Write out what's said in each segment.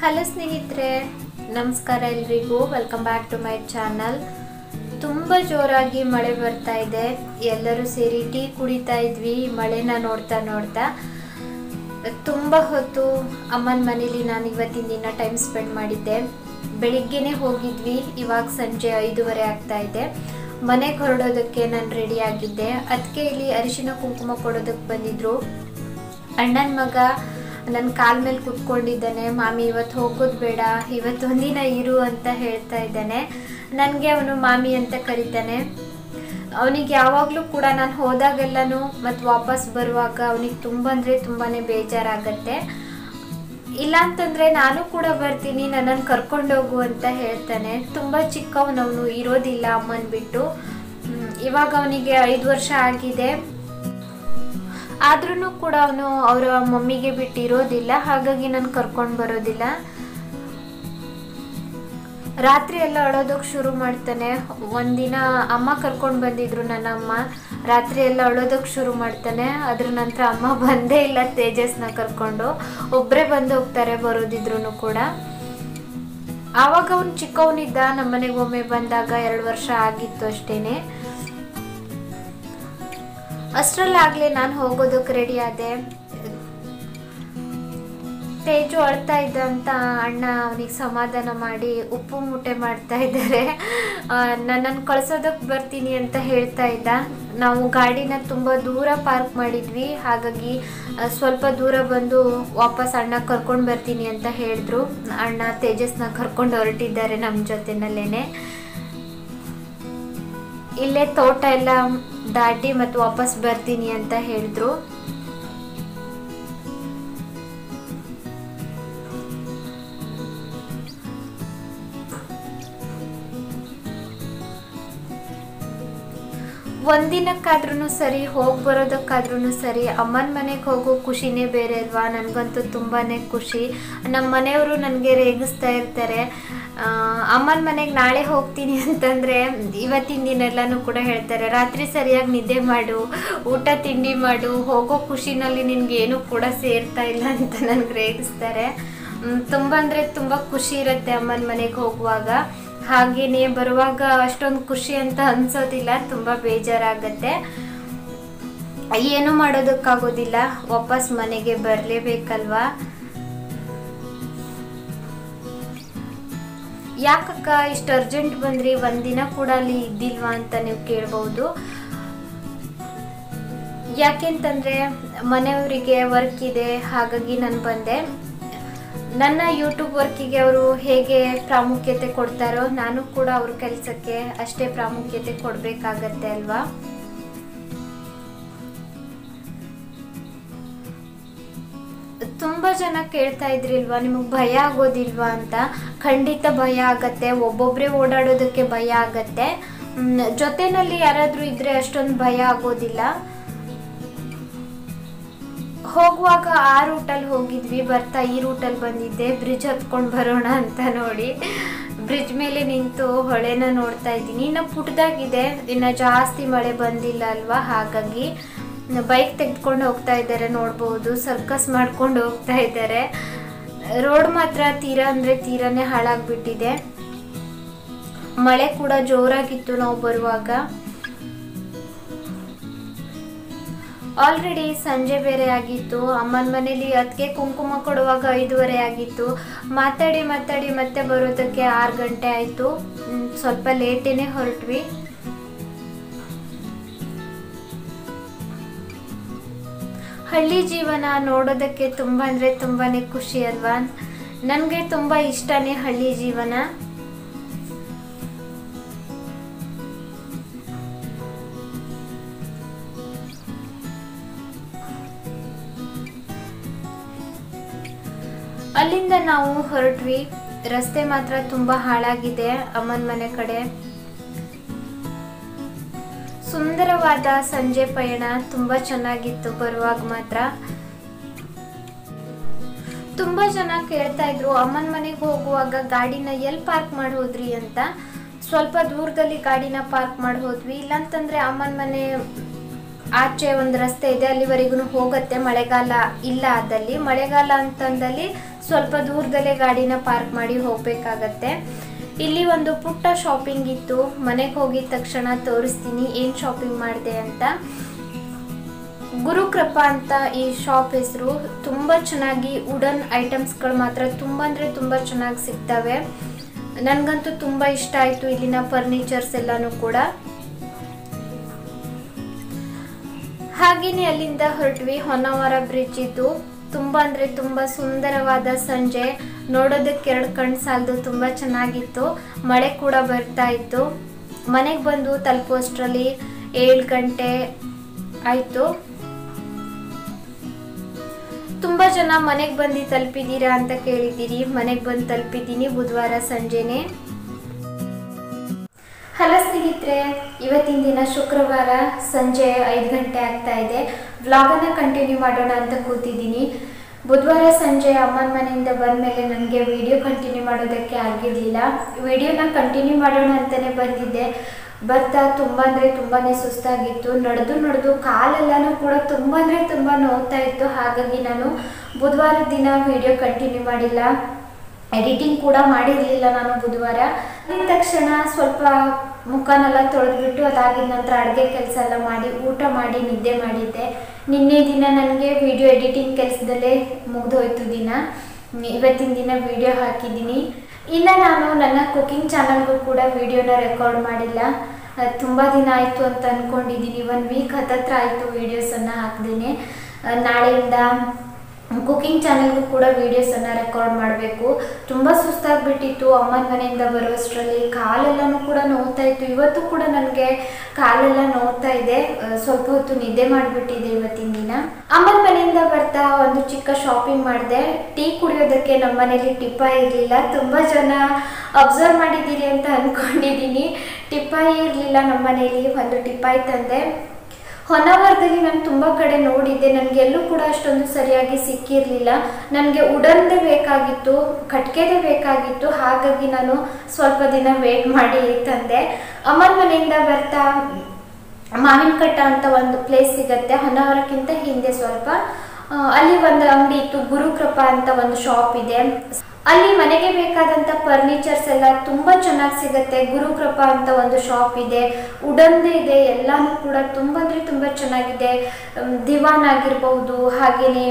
hello ಸ್ನೇಹಿತರೆ ನಮಸ್ಕಾರ ಎಲ್ರಿಗೂ welcome back to my channel ತುಂಬ ಜೋರಾಗಿ ಮಳೆ ಬರ್ತಾ ಇದೆ ಎಲ್ಲರೂ ಸೇರಿ ಟೀ ಕುಡಿತಾ ಇದ್ವಿ ಮಳೆನ ನೋಡ್ತಾ ನೋಡ್ತಾ ತುಂಬ ಹೊತ್ತು ಅಮ್ಮನ ಮನೇಲಿ ನಾನು ಇವತ್ತಿನ ದಿನ ಟೈಮ್ ಸ್ಪೆಂಡ್ ಮಾಡಿದ್ದೆ ಬೆಳಿಗ್ಗೆನೆ ಹೋಗಿದ್ವಿ ಇವಾಗ ಸಂಜೆ ಐದೂವರೆ ಆಗ್ತಾ ಇದೆ ಮನೆಗೆ ಹೊರಡೋದಕ್ಕೆ ನಾನು ರೆಡಿ ಆಗಿದ್ದೆ ಅದಕ್ಕೆ ಇಲ್ಲಿ ಅರಿಶಿನ ಕುಂಕುಮ ಕೊಡೋದಕ್ಕೆ ಬಂದಿದ್ರು ಅಣ್ಣನ ಮಗ ನನ್ನ ಕಾಲ್ ಮೇಲೆ ಕುತ್ಕೊಂಡಿದ್ದಾನೆ ಮಾಮಿ ಇವತ್ತು ಹೋಗೋದು ಬೇಡ ಇವತ್ತು ಒಂದಿನ ಇರು ಅಂತ ಹೇಳ್ತಾ ಇದ್ದಾನೆ ನನಗೆ ಅವನು ಮಾಮಿ ಅಂತ ಕರೀತಾನೆ ಅವನಿಗೆ ಯಾವಾಗಲೂ ಕೂಡ ನಾನು ಹೋದಾಗೆಲ್ಲನೂ ಮತ್ತು ವಾಪಸ್ ಬರುವಾಗ ಅವನಿಗೆ ತುಂಬ ಅಂದರೆ ತುಂಬಾ ಬೇಜಾರಾಗತ್ತೆ ಇಲ್ಲ ಅಂತಂದರೆ ನಾನು ಕೂಡ ಬರ್ತೀನಿ ನನ್ನನ್ನು ಕರ್ಕೊಂಡೋಗು ಅಂತ ಹೇಳ್ತಾನೆ ತುಂಬ ಚಿಕ್ಕವನವನು ಇರೋದಿಲ್ಲ ಅಮ್ಮನ ಬಿಟ್ಟು ಹ್ಮ್, ಇವಾಗ ಅವನಿಗೆ ಐದು ವರ್ಷ ಆಗಿದೆ ಆದ್ರೂ ಕೂಡ ಅವನು ಅವರ ಮಮ್ಮಿಗೆ ಬಿಟ್ಟು ಇರೋದಿಲ್ಲ ಹಾಗಾಗಿ ನಾನು ಕರ್ಕೊಂಡು ಬರೋದಿಲ್ಲ ರಾತ್ರಿ ಎಲ್ಲ ಅಳೋದಕ್ಕೆ ಶುರು ಮಾಡ್ತಾನೆ ಒಂದಿನ ಅಮ್ಮ ಕರ್ಕೊಂಡು ಬಂದಿದ್ರು ನನ್ನ ಅಮ್ಮ ರಾತ್ರಿ ಎಲ್ಲ ಅಳೋದಕ್ಕೆ ಶುರು ಮಾಡ್ತಾನೆ ಅದ್ರ ನಂತರ ಅಮ್ಮ ಬಂದೇ ಇಲ್ಲ ತೇಜಸ್ನ ಕರ್ಕೊಂಡು ಒಬ್ಬರೇ ಬಂದು ಹೋಗ್ತಾರೆ ಬರೋದಿದ್ರು ಕೂಡ ಆವಾಗ ಅವನು ಚಿಕ್ಕವನಿದ್ದ ನಮ್ಮನೆಗೆ ಒಮ್ಮೆ ಬಂದಾಗ ಎರಡು ವರ್ಷ ಆಗಿತ್ತು ಅಷ್ಟೇನೆ ಅಷ್ಟರಲ್ಲಾಗಲೇ ನಾನು ಹೋಗೋದಕ್ಕೆ ರೆಡಿ ಆದೆ ತೇಜು ಅಳ್ತಾ ಇದ್ದ ಅಂತ ಅಣ್ಣ ಅವನಿಗೆ ಸಮಾಧಾನ ಮಾಡಿ ಉಪ್ಪು ಮೂಟೆ ಮಾಡ್ತಾ ಇದ್ದಾರೆ ನನ್ನನ್ನು ಕಳ್ಸೋದಕ್ಕೆ ಬರ್ತೀನಿ ಅಂತ ಹೇಳ್ತಾ ಇದ್ದ ನಾವು ಗಾಡಿನ ತುಂಬ ದೂರ ಪಾರ್ಕ್ ಮಾಡಿದ್ವಿ ಹಾಗಾಗಿ ಆ, ಸ್ವಲ್ಪ ದೂರ ಬಂದು ವಾಪಸ್ ಅಣ್ಣ ಕರ್ಕೊಂಡು ಬರ್ತೀನಿ ಅಂತ ಹೇಳಿದ್ರು ಅಣ್ಣ ತೇಜಸ್ನ ಕರ್ಕೊಂಡು ಹೊರಟಿದ್ದಾರೆ ನಮ್ಮ ಜೊತೆನಲ್ಲೇನೆ ಇಲ್ಲೇ ತೋಟ ಎಲ್ಲ ದಾಟಿ ಮತ್ತು ವಾಪಸ್ ಬರ್ತೀನಿ ಅಂತ ಹೇಳಿದ್ರು ಒಂದಿನಕ್ಕಾದ್ರೂ ಸರಿ ಹೋಗಿ ಬರೋದಕ್ಕಾದ್ರೂ ಸರಿ ಅಮ್ಮನ ಮನೆಗೆ ಹೋಗೋ ಖುಷಿನೇ ಬೇರೆ ಅಲ್ವಾ ನನಗಂತೂ ತುಂಬಾ ಖುಷಿ ನಮ್ಮ ಮನೆಯವರು ನನಗೆ ರೇಗಿಸ್ತಾ ಇರ್ತಾರೆ ಅಮ್ಮನ ಮನೆಗೆ ನಾಳೆ ಹೋಗ್ತೀನಿ ಅಂತಂದರೆ ಇವತ್ತಿನ ದಿನ ಎಲ್ಲನೂ ಕೂಡ ಹೇಳ್ತಾರೆ ರಾತ್ರಿ ಸರಿಯಾಗಿ ನಿದ್ದೆ ಮಾಡು ಊಟ ತಿಂಡಿ ಮಾಡು ಹೋಗೋ ಖುಷಿನಲ್ಲಿ ನಿನ್ಗೆ ಏನೂ ಕೂಡ ಸೇರ್ತಾ ಇಲ್ಲ ಅಂತ ನನಗೆ ರೇಗಿಸ್ತಾರೆ ಮ್, ತುಂಬ ಅಂದರೆ ತುಂಬ ಖುಷಿ ಇರುತ್ತೆ ಅಮ್ಮನ ಮನೆಗೆ ಹೋಗುವಾಗ ಹಾಗೇನೆ ಬರುವಾಗ ಅಷ್ಟೊಂದು ಖುಷಿ ಅಂತ ಅನ್ಸೋದಿಲ್ಲ ತುಂಬ ಬೇಜಾರಾಗತ್ತೆ ಏನು ಮಾಡೋದಕ್ಕಾಗೋದಿಲ್ಲ ವಾಪಸ್ ಮನೆಗೆ ಬರಲೇಬೇಕಲ್ವಾ ಯಾಕಕ್ಕ ಇಷ್ಟು ಅರ್ಜೆಂಟ್ ಬಂದ್ರಿ ಒಂದಿನ ಕೂಡ ಅಲ್ಲಿ ಇದ್ದಿಲ್ವಾ ಅಂತ ನೀವು ಕೇಳ್ಬೋದು ಯಾಕೆಂತಂದ್ರೆ ಮನೆಯವರಿಗೆ ವರ್ಕ್ ಇದೆ ಹಾಗಾಗಿ ನಾನು ಬಂದೆ ನನ್ನ ಯೂಟ್ಯೂಬ್ ವರ್ಕಿಗೆ ಅವರು ಹೇಗೆ ಪ್ರಾಮುಖ್ಯತೆ ಕೊಡ್ತಾರೋ ನಾನು ಕೂಡ ಅವ್ರ ಕೆಲಸಕ್ಕೆ ಅಷ್ಟೇ ಪ್ರಾಮುಖ್ಯತೆ ಕೊಡಬೇಕಾಗತ್ತೆ ಅಲ್ವಾ ತುಂಬ ಜನ ಕೇಳ್ತಾ ಇದ್ರಿಲ್ವಾ ನಿಮಗೆ ಭಯ ಆಗೋದಿಲ್ವಾ ಅಂತ ಖಂಡಿತ ಭಯ ಆಗತ್ತೆ ಒಬ್ಬೊಬ್ಬರೇ ಓಡಾಡೋದಕ್ಕೆ ಭಯ ಆಗತ್ತೆ ಮ್, ಜೊತೆನಲ್ಲಿ ಯಾರಾದರೂ ಇದ್ರೆ ಅಷ್ಟೊಂದು ಭಯ ಆಗೋದಿಲ್ಲ ಹೋಗುವಾಗ ಆ ರೂಟಲ್ಲಿ ಹೋಗಿದ್ವಿ ಬರ್ತಾ ಈ ರೂಟಲ್ಲಿ ಬಂದಿದ್ದೆ ಬ್ರಿಡ್ಜ್ ಹತ್ಕೊಂಡು ಬರೋಣ ಅಂತ ನೋಡಿ ಬ್ರಿಡ್ಜ್ ಮೇಲೆ ನಿಂತು ಹೊಳೆನ ನೋಡ್ತಾ ಇದ್ದೀನಿ ಇನ್ನು ಪುಟ್ಟದಾಗಿದೆ ಇನ್ನು ಜಾಸ್ತಿ ಮಳೆ ಬಂದಿಲ್ಲ ಅಲ್ವಾ ಹಾಗಾಗಿ ಬೈಕ್ ತೆಗೆದುಕೊಂಡು ಹೋಗ್ತಾ ಇದ್ದಾರೆ ನೋಡ್ಬೋದು ಸರ್ಕಸ್ ಮಾಡ್ಕೊಂಡು ಹೋಗ್ತಾ ಇದ್ದಾರೆ ರೋಡ್ ಮಾತ್ರ ತೀರಾ ಅಂದರೆ ತೀರಾನೇ ಹಾಳಾಗ್ಬಿಟ್ಟಿದೆ ಮಳೆ ಕೂಡ ಜೋರಾಗಿತ್ತು ನಾವು ಬರುವಾಗ ಆಲ್ರೆಡಿ ಸಂಜೆ ಬೇರೆ ಆಗಿತ್ತು ಅಮ್ಮನ ಮನೇಲಿ ಅದಕ್ಕೆ ಕುಂಕುಮ ಕೊಡುವಾಗ ಐದೂವರೆ ಆಗಿತ್ತು ಮಾತಾಡಿ ಮಾತಾಡಿ ಮತ್ತೆ ಬರೋದಕ್ಕೆ ಆರು ಗಂಟೆ ಆಯಿತು ಸ್ವಲ್ಪ ಲೇಟೇನೆ ಹೊರಟ್ವಿ ಹಳ್ಳಿ ಜೀವನ ನೋಡೋದಕ್ಕೆ ತುಂಬ ಅಂದರೆ ತುಂಬಾ ಖುಷಿ ಅಲ್ವಾ ನನಗೆ ತುಂಬ ಇಷ್ಟನೇ ಹಳ್ಳಿ ಜೀವನ ಅಲ್ಲಿಂದ ನಾವು ಹೊರಟ್ವಿ ರಸ್ತೆ ಮಾತ್ರ ತುಂಬಾ ಹಾಳಾಗಿದೆ ಅಮ್ಮನ ಮನೆ ಕಡೆ ಸುಂದರವಾದ ಸಂಜೆ ಪಯಣ ತುಂಬಾ ಚೆನ್ನಾಗಿತ್ತು ಬರುವಾಗ ಮಾತ್ರ ತುಂಬಾ ಜನ ಕೇಳ್ತಾ ಇದ್ರು ಅಮ್ಮನ ಮನೆಗೆ ಹೋಗುವಾಗ ಗಾಡಿನ ಎಲ್ಲಿ ಪಾರ್ಕ್ ಮಾಡಿ ಹೋದ್ರಿ ಅಂತ ಸ್ವಲ್ಪ ದೂರದಲ್ಲಿ ಗಾಡಿನ ಪಾರ್ಕ್ ಮಾಡಿ ಹೋದ್ವಿ ಇಲ್ಲಾಂತಂದ್ರೆ ಅಮ್ಮನ ಮನೆ ಆಚೆ ಒಂದು ರಸ್ತೆ ಇದೆ ಅಲ್ಲಿವರೆಗೂ ಹೋಗುತ್ತೆ ಮಳೆಗಾಲ ಇಲ್ಲ ಆದಲ್ಲಿ ಮಳೆಗಾಲ ಅಂತಂದಲ್ಲಿ ಸ್ವಲ್ಪ ದೂರದಲ್ಲೇ ಗಾಡಿನ ಪಾರ್ಕ್ ಮಾಡಿ ಹೋಗಬೇಕಾಗತ್ತೆ ಇಲ್ಲಿ ಒಂದು ಪುಟ್ಟ ಶಾಪಿಂಗ್ ಇತ್ತು ಮನೆಗೆ ಹೋಗಿದ ತಕ್ಷಣ ತೋರಿಸ್ತೀನಿ ಏನು ಶಾಪಿಂಗ್ ಮಾಡಿದೆ ಅಂತ ಗುರುಕೃಪಾ ಅಂತ ಈ ಶಾಪ್ ಹೆಸರು ತುಂಬ ಚೆನ್ನಾಗಿ ವುಡನ್ ಐಟಮ್ಸ್ಗಳು ಮಾತ್ರ ತುಂಬ ಅಂದರೆ ತುಂಬ ಚೆನ್ನಾಗಿ ಸಿಗ್ತವೆ ನನಗಂತೂ ತುಂಬ ಇಷ್ಟ ಆಯಿತು ಇಲ್ಲಿನ ಫರ್ನಿಚರ್ಸ್ ಎಲ್ಲನೂ ಕೂಡ ಹಾಗೇನೆ ಅಲ್ಲಿಂದ ಹೊರಟ್ವಿ ಹೊನ್ನಾವರ ಬ್ರಿಡ್ಜ್ ಇದ್ದು ತುಂಬ ಅಂದರೆ ತುಂಬ ಸುಂದರವಾದ ಸಂಜೆ ನೋಡೋದಕ್ಕೆ ಎರಡು ಕಣ್ಣು ಸಾಲದು ತುಂಬ ಚೆನ್ನಾಗಿತ್ತು ಮಳೆ ಕೂಡ ಬರ್ತಾ ಇತ್ತು ಮನೆಗೆ ಬಂದು ತಲುಪೋಷ್ಟರಲ್ಲಿ ಏಳು ಗಂಟೆ ಆಯಿತು ತುಂಬ ಜನ ಮನೆಗೆ ಬಂದು ತಲುಪಿದ್ದೀರಾ ಅಂತ ಕೇಳಿದ್ದೀರಿ ಮನೆಗೆ ಬಂದು ತಲುಪಿದ್ದೀನಿ ಬುಧವಾರ ಸಂಜೆನೆ ಹಲೋ ಸ್ನೇಹಿತರೆ ಇವತ್ತಿನ ದಿನ ಶುಕ್ರವಾರ ಸಂಜೆ ಐದು ಗಂಟೆ ಆಗ್ತಾ ಇದೆ ವ್ಲಾಗನ್ನು ಕಂಟಿನ್ಯೂ ಮಾಡೋಣ ಅಂತ ಕೂತಿದ್ದೀನಿ ಬುಧವಾರ ಸಂಜೆ ಅಮ್ಮನ ಮನೆಯಿಂದ ಬಂದಮೇಲೆ ನನಗೆ ವಿಡಿಯೋ ಕಂಟಿನ್ಯೂ ಮಾಡೋದಕ್ಕೆ ಆಗಿರಲಿಲ್ಲ ವಿಡಿಯೋನ ಕಂಟಿನ್ಯೂ ಮಾಡೋಣ ಅಂತಲೇ ಬಂದಿದ್ದೆ ಬರ್ತಾ ತುಂಬ ಅಂದರೆ ತುಂಬಾ ಸುಸ್ತಾಗಿತ್ತು ನಡೆದು ನಡೆದು ಕಾಲೆಲ್ಲನೂ ಕೂಡ ತುಂಬ ಅಂದರೆ ತುಂಬ ನೋವ್ತಾ ಇತ್ತು ಹಾಗಾಗಿ ನಾನು ಬುಧವಾರ ದಿನ ವಿಡಿಯೋ ಕಂಟಿನ್ಯೂ ಮಾಡಿಲ್ಲ ಎಡಿಟಿಂಗ್ ಕೂಡ ಮಾಡಿರಲಿಲ್ಲ ನಾನು ಬುಧವಾರ ಅಂದ ತಕ್ಷಣ ಸ್ವಲ್ಪ ಮುಖನೆಲ್ಲ ತೊಳೆದ್ಬಿಟ್ಟು ಅದಾಗಿದ ನಂತರ ಅಡುಗೆ ಕೆಲಸ ಎಲ್ಲ ಮಾಡಿ ಊಟ ಮಾಡಿ ನಿದ್ದೆ ಮಾಡಿದ್ದೆ ನಿನ್ನೆ ದಿನ ನನಗೆ ವಿಡಿಯೋ ಎಡಿಟಿಂಗ್ ಕೆಲಸದಲ್ಲೇ ಮುಗ್ದೋಯ್ತು ದಿನ ಇವತ್ತಿನ ದಿನ ವಿಡಿಯೋ ಹಾಕಿದ್ದೀನಿ ಇನ್ನು ನಾನು ನನ್ನ ಕುಕಿಂಗ್ ಚಾನಲ್ಗೂ ಕೂಡ ವಿಡಿಯೋನ ರೆಕಾರ್ಡ್ ಮಾಡಿಲ್ಲ ತುಂಬ ದಿನ ಆಯಿತು ಅಂತ ಅಂದ್ಕೊಂಡಿದ್ದೀನಿ ಒನ್ ವೀಕ್ ಹತ್ತತ್ರ ಆಯಿತು ವೀಡಿಯೋಸನ್ನು ಹಾಕ್ದೇನೆ ನಾಳೆಯಿಂದ ಕುಕಿಂಗ್ ಚಾನೆಲ್ಗೂ ಕೂಡ ವೀಡಿಯೋಸನ್ನು ರೆಕಾರ್ಡ್ ಮಾಡಬೇಕು ತುಂಬ ಸುಸ್ತಾಗ್ಬಿಟ್ಟಿತ್ತು ಅಮ್ಮನ ಮನೆಯಿಂದ ಬರುವಷ್ಟರಲ್ಲಿ ಕಾಲೆಲ್ಲನೂ ಕೂಡ ನೋವ್ತಾ ಇತ್ತು ಇವತ್ತು ಕೂಡ ನನಗೆ ಕಾಲೆಲ್ಲ ನೋವ್ತಾ ಇದೆ ಸ್ವಲ್ಪ ಹೊತ್ತು ನಿದ್ದೆ ಮಾಡಿಬಿಟ್ಟಿದೆ ಇವತ್ತಿನ ದಿನ ಅಮ್ಮನ ಮನೆಯಿಂದ ಬರ್ತಾ ಒಂದು ಚಿಕ್ಕ ಶಾಪಿಂಗ್ ಮಾಡಿದೆ ಟೀ ಕುಡಿಯೋದಕ್ಕೆ ನಮ್ಮ ಮನೇಲಿ ಟಿಪ್ಪಾಯಿ ಇರಲಿಲ್ಲ ತುಂಬ ಜನ ಅಬ್ಸರ್ವ್ ಮಾಡಿದ್ದೀರಿ ಅಂತ ಅಂದ್ಕೊಂಡಿದ್ದೀನಿ ಟಿಪ್ಪಾಯಿ ಇರಲಿಲ್ಲ ನಮ್ಮ ಮನೇಲಿ ಒಂದು ಟಿಪ್ಪಾಯಿ ತಂದೆ ಹೊನ್ನಾವರದಲ್ಲಿ ನಾನು ತುಂಬ ಕಡೆ ನೋಡಿದ್ದೆ ನನಗೆ ಎಲ್ಲೂ ಕೂಡ ಅಷ್ಟೊಂದು ಸರಿಯಾಗಿ ಸಿಕ್ಕಿರಲಿಲ್ಲ ನನಗೆ ಉಡನ್ದೇ ಬೇಕಾಗಿತ್ತು ಕಟ್ಕೆದೇ ಬೇಕಾಗಿತ್ತು ಹಾಗಾಗಿ ನಾನು ಸ್ವಲ್ಪ ದಿನ ವೇಟ್ ಮಾಡಿ ತಂದೆ ಅಮ್ಮನ ಮನೆಯಿಂದ ಬರ್ತಾ ಮಾವಿನಕಟ್ಟ ಅಂತ ಒಂದು ಪ್ಲೇಸ್ ಸಿಗತ್ತೆ ಹೊನ್ನಾವರಕ್ಕಿಂತ ಹಿಂದೆ ಸ್ವಲ್ಪ ಅಲ್ಲಿ ಒಂದು ಅಂಗಡಿ ಇತ್ತು ಗುರುಕೃಪಾ ಅಂತ ಒಂದು ಶಾಪ್ ಇದೆ ಅಲ್ಲಿ ಮನೆಗೆ ಬೇಕಾದಂಥ ಫರ್ನಿಚರ್ಸ್ ಎಲ್ಲ ತುಂಬ ಚೆನ್ನಾಗಿ ಸಿಗುತ್ತೆ ಗುರುಕೃಪಾ ಅಂತ ಒಂದು ಶಾಪ್ ಇದೆ ಉಡನ್ದೇ ಇದೆ ಎಲ್ಲನೂ ಕೂಡ ತುಂಬ ಅಂದರೆ ತುಂಬ ಚೆನ್ನಾಗಿದೆ ದಿವಾನ್ ಆಗಿರ್ಬೋದು ಹಾಗೆಯೇ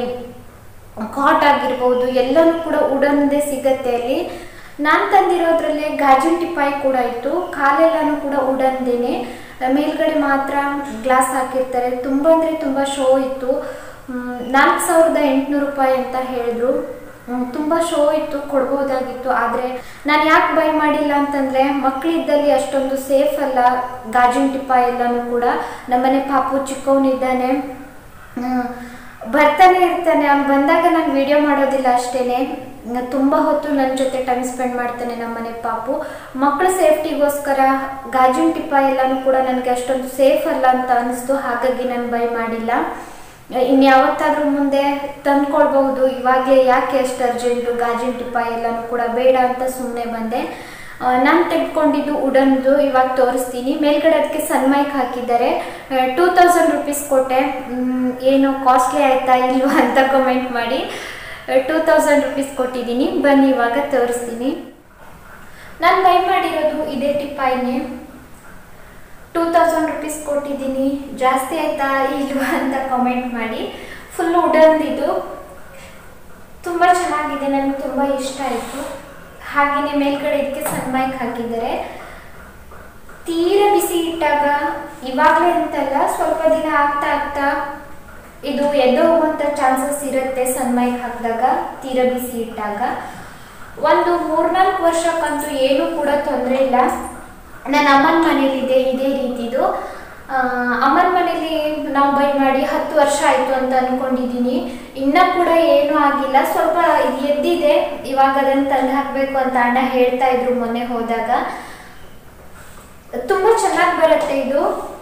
ಕಾಟ್ ಆಗಿರ್ಬೋದು ಎಲ್ಲನೂ ಕೂಡ ಉಡನ್ದೇ ಸಿಗತ್ತೆ ಅಲ್ಲಿ ನಾನು ತಂದಿರೋದ್ರಲ್ಲೇ ಗಾಜಿನ ಟಿಪಾಯಿ ಕೂಡ ಇತ್ತು ಕಾಲೆಲ್ಲನೂ ಕೂಡ ಉಡನ್ದೇನೆ ಮೇಲ್ಗಡೆ ಮಾತ್ರ ಗ್ಲಾಸ್ ಹಾಕಿರ್ತಾರೆ ತುಂಬ ಅಂದರೆ ತುಂಬ ಶೋ ಇತ್ತು ನಾಲ್ಕು ಸಾವಿರದ ಎಂಟುನೂರು ರೂಪಾಯಿ ಅಂತ ಹೇಳಿದ್ರು ತುಂಬ ಶೋ ಇತ್ತು ಕೊಡ್ಬೋದಾಗಿತ್ತು ಆದರೆ ನಾನು ಯಾಕೆ ಬೈ ಮಾಡಿಲ್ಲ ಅಂತಂದರೆ ಮಕ್ಕಳಿದ್ದಲ್ಲಿ ಅಷ್ಟೊಂದು ಸೇಫ್ ಅಲ್ಲ ಗಾಜಿನ ಟಿಪ್ಪ ಎಲ್ಲನೂ ಕೂಡ ನಮ್ಮನೆ ಪಾಪು ಚಿಕ್ಕವನಿದ್ದಾನೆ ಬರ್ತಾನೆ ಇರ್ತಾನೆ ಅವ್ನು ಬಂದಾಗ ನಾನು ವಿಡಿಯೋ ಮಾಡೋದಿಲ್ಲ ಅಷ್ಟೇ ತುಂಬ ಹೊತ್ತು ನನ್ನ ಜೊತೆ ಟೈಮ್ ಸ್ಪೆಂಡ್ ಮಾಡ್ತಾನೆ ನಮ್ಮನೆ ಪಾಪು ಮಕ್ಕಳ ಸೇಫ್ಟಿಗೋಸ್ಕರ ಗಾಜಿನ ಟಿಪ್ಪ ಎಲ್ಲನೂ ಕೂಡ ನನಗೆ ಅಷ್ಟೊಂದು ಸೇಫ್ ಅಲ್ಲ ಅಂತ ಅನಿಸ್ತು ಹಾಗಾಗಿ ನಾನು ಬೈ ಮಾಡಿಲ್ಲ ಇನ್ಯಾವತ್ತಾದ್ರೂ ಮುಂದೆ ತಂದ್ಕೊಳ್ಬಹುದು ಇವಾಗಲೇ ಯಾಕೆ ಅಷ್ಟು ಅರ್ಜೆಂಟು ಗಾಜಿನ ಟಿಪ್ಪ ಎಲ್ಲನೂ ಕೂಡ ಬೇಡ ಅಂತ ಸುಮ್ಮನೆ ಬಂದೆ ನಾನು ತೆಗೆದುಕೊಂಡಿದ್ದು ಉಡನ್ದು ಇವಾಗ ತೋರಿಸ್ತೀನಿ ಮೇಲ್ಗಡೆ ಅದಕ್ಕೆ ಸನ್ಮೈಕ್ ಹಾಕಿದ್ದಾರೆ ಟೂ ತೌಸಂಡ್ ರುಪೀಸ್ ಕೊಟ್ಟೆ ಏನು ಕಾಸ್ಟ್ಲಿ ಆಯ್ತಾ ಇಲ್ವಾ ಅಂತ ಕಮೆಂಟ್ ಮಾಡಿ ಟೂ ತೌಸಂಡ್ ರುಪೀಸ್ ಕೊಟ್ಟಿದ್ದೀನಿ ಬನ್ನಿ ಇವಾಗ ತೋರಿಸ್ತೀನಿ ನಾನು ಬೈ ಮಾಡಿರೋದು ಇದೇ ಟಿಪ್ಪಾಯಿನೇ ಟೂ ತೌಸಂಡ್ ರುಪೀಸ್ ಕೊಟ್ಟಿದ್ದೀನಿ ಜಾಸ್ತಿ ಆಯ್ತಾ ಇಲ್ವಾ ಅಂತ ಕಾಮೆಂಟ್ ಮಾಡಿ ಫುಲ್ ಉಡನ್ದಿದ್ದು ತುಂಬ ಚೆನ್ನಾಗಿದೆ ನನಗೆ ತುಂಬ ಇಷ್ಟ ಆಯಿತು ಹಾಗೆಯೇ ಮೇಲ್ಗಡೆ ಇದಕ್ಕೆ ಸನ್ಮೈಕ್ ಹಾಕಿದ್ದಾರೆ ತೀರ ಬಿಸಿ ಇಟ್ಟಾಗ ಇವಾಗಲೇ ಅಂತಲ್ಲ ಸ್ವಲ್ಪ ದಿನ ಆಗ್ತಾ ಆಗ್ತಾ ಇದು ಎದ್ದು ಹೋಗುವಂಥ ಚಾನ್ಸಸ್ ಇರುತ್ತೆ ಸನ್ಮೈಕ್ ಹಾಕಿದಾಗ ತೀರ ಬಿಸಿ ಇಟ್ಟಾಗ ಒಂದು ಮೂರ್ನಾಲ್ಕು ವರ್ಷಕ್ಕಂತೂ ಏನೂ ಕೂಡ ತೊಂದರೆ ಇಲ್ಲ ನನ್ನ ಅಮ್ಮನ ಮನೇಲಿದೆ ಇದೇ ರೀತಿದು ಅಮ್ಮನ ಮನೇಲಿ ನಾವು ಬೈ ಮಾಡಿ ಹತ್ತು ವರ್ಷ ಆಯಿತು ಅಂತ ಅಂದ್ಕೊಂಡಿದ್ದೀನಿ ಇನ್ನೂ ಕೂಡ ಏನೂ ಆಗಿಲ್ಲ ಸ್ವಲ್ಪ ಇದು ಎದ್ದಿದೆ ಇವಾಗ ಅದನ್ನು ತಂದು ಹಾಕಬೇಕು ಅಂತ ಅಣ್ಣ ಹೇಳ್ತಾ ಇದ್ರು ಮೊನ್ನೆ ಹೋದಾಗ ತುಂಬ ಚೆನ್ನಾಗಿ ಬರುತ್ತೆ ಇದು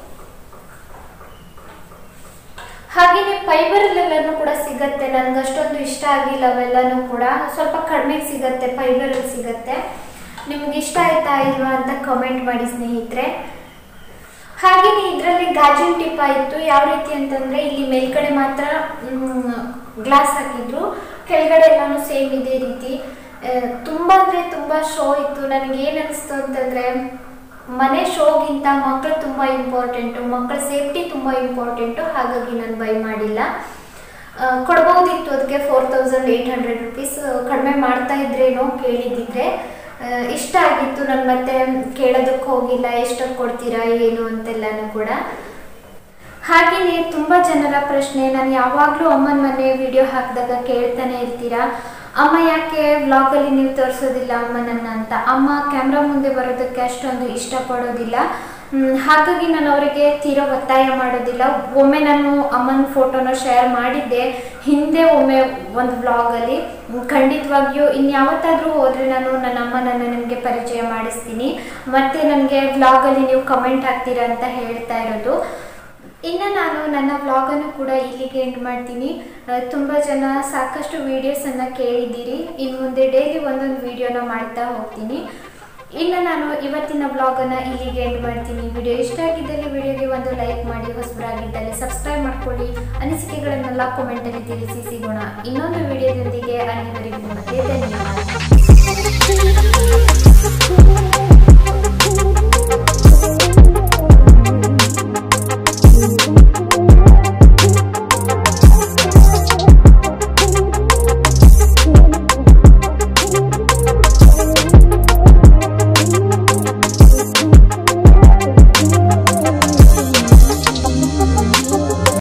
ಹಾಗೆಯೇ ಫೈಬರಲ್ಲೆಲ್ಲನೂ ಕೂಡ ಸಿಗತ್ತೆ ನನಗೆ ಅಷ್ಟೊಂದು ಇಷ್ಟ ಆಗಿಲ್ಲ ಅವೆಲ್ಲನೂ ಕೂಡ ಸ್ವಲ್ಪ ಕಡಿಮೆಗೆ ಸಿಗತ್ತೆ ಫೈಬರಲ್ಲಿ ಸಿಗತ್ತೆ ನಿಮ್ಗೆ ಇಷ್ಟ ಆಯ್ತಾ ಇಲ್ವಾ ಅಂತ ಕಮೆಂಟ್ ಮಾಡಿ ಸ್ನೇಹಿತರೆ ಹಾಗೆಯೇ ಇದರಲ್ಲಿ ಗಾಜಿನ ಟಿಪ್ಪ ಇತ್ತು ಯಾವ ರೀತಿ ಅಂತಂದ್ರೆ ಇಲ್ಲಿ ಮೇಲ್ಗಡೆ ಮಾತ್ರ ಗ್ಲಾಸ್ ಹಾಕಿದ್ರು ಕೆಳಗಡೆ ಎಲ್ಲಾನು ಸೇಮ್ ಇದೇ ತುಂಬ ಅಂದರೆ ತುಂಬ ಶೋ ಇತ್ತು ನನಗೆ ಏನು ಅನಿಸ್ತು ಅಂತಂದರೆ ಮನೆ ಶೋಗಿಂತ ಮಕ್ಕಳು ತುಂಬ ಇಂಪಾರ್ಟೆಂಟು ಮಕ್ಕಳ ಸೇಫ್ಟಿ ತುಂಬ ಇಂಪಾರ್ಟೆಂಟು ಹಾಗಾಗಿ ನಾನು ಬೈ ಮಾಡಿಲ್ಲ ಆ, ಕೊಡ್ಬೋದಿತ್ತು ಅದಕ್ಕೆ four thousand eight hundred rupees ಕಡಿಮೆ ಮಾಡ್ತಾ ಇದ್ರೇನೋ ಕೇಳಿದ್ದಿದ್ರೆ ಆ, ಇಷ್ಟ ಆಗಿತ್ತು ನಾನು ಮತ್ತೆ ಕೇಳೋದಕ್ಕೆ ಹೋಗಿಲ್ಲ ಎಷ್ಟಕ್ಕೆ ಕೊಡ್ತೀರಾ ಏನು ಅಂತೆಲ್ಲನೂ ಕೂಡ ಹಾಗೆಯೇ ತುಂಬ ಜನರ ಪ್ರಶ್ನೆ ನಾನು ಯಾವಾಗಲೂ ಅಮ್ಮನ ಮನೆ ವಿಡಿಯೋ ಹಾಕಿದಾಗ ಕೇಳ್ತಾನೆ ಇರ್ತೀರಾ ಅಮ್ಮ ಯಾಕೆ ವ್ಲಾಗಲ್ಲಿ ನೀವು ತೋರಿಸೋದಿಲ್ಲ ಅಮ್ಮನನ್ನ ಅಂತ ಅಮ್ಮ ಕ್ಯಾಮ್ರಾ ಮುಂದೆ ಬರೋದಕ್ಕೆ ಅಷ್ಟೊಂದು ಇಷ್ಟಪಡೋದಿಲ್ಲ ಮ್, ಹಾಗಾಗಿ ನಾನು ಅವರಿಗೆ ತೀರಾ ಒತ್ತಾಯ ಮಾಡೋದಿಲ್ಲ ಒಮ್ಮೆ ನಾನು ಅಮ್ಮನ ಫೋಟೋನ ಶೇರ್ ಮಾಡಿದ್ದೆ ಹಿಂದೆ ಒಮ್ಮೆ ಒಂದು ವ್ಲಾಗಲ್ಲಿ ಖಂಡಿತವಾಗಿಯೂ ಇನ್ಯಾವತ್ತಾದರೂ ಹೋದರೆ ನಾನು ನನ್ನ ಅಮ್ಮನನ್ನು ನನಗೆ ಪರಿಚಯ ಮಾಡಿಸ್ತೀನಿ ಮತ್ತು ನನಗೆ ವ್ಲಾಗಲ್ಲಿ ನೀವು ಕಮೆಂಟ್ ಹಾಕ್ತೀರಾ ಅಂತ ಹೇಳ್ತಾ ಇರೋದು ಇನ್ನು ನಾನು ನನ್ನ ವ್ಲಾಗನ್ನು ಕೂಡ ಇಲ್ಲಿಗೆ ಎಂಡ್ ಮಾಡ್ತೀನಿ ತುಂಬ ಜನ ಸಾಕಷ್ಟು ವೀಡಿಯೋಸನ್ನು ಕೇಳಿದ್ದೀರಿ ಇನ್ನು ಮುಂದೆ ಡೈಲಿ ಒಂದೊಂದು ವೀಡಿಯೋನ ಮಾಡ್ತಾ ಹೋಗ್ತೀನಿ ಇನ್ನು ನಾನು ಇವತ್ತಿನ ವ್ಲಾಗನ್ನು ಇಲ್ಲಿಗೆ ಎಂಡ್ ಮಾಡ್ತೀನಿ ವಿಡಿಯೋ ಇಷ್ಟ ಆಗಿದ್ದಲ್ಲಿ ವಿಡಿಯೋಗೆ ಒಂದು ಲೈಕ್ ಮಾಡಿ ಹೊಸಬರಾಗಿದ್ದಲ್ಲಿ ಸಬ್ಸ್ಕ್ರೈಬ್ ಮಾಡ್ಕೊಳ್ಳಿ ಅನಿಸಿಕೆಗಳನ್ನೆಲ್ಲ ಕಾಮೆಂಟಲ್ಲಿ ತಿಳಿಸಿ ಸಿಗೋಣ ಇನ್ನೊಂದು ವಿಡಿಯೋದೊಂದಿಗೆ ಅಲ್ಲಿವರೆಗೂ ಮತ್ತೆ ಧನ್ಯವಾದ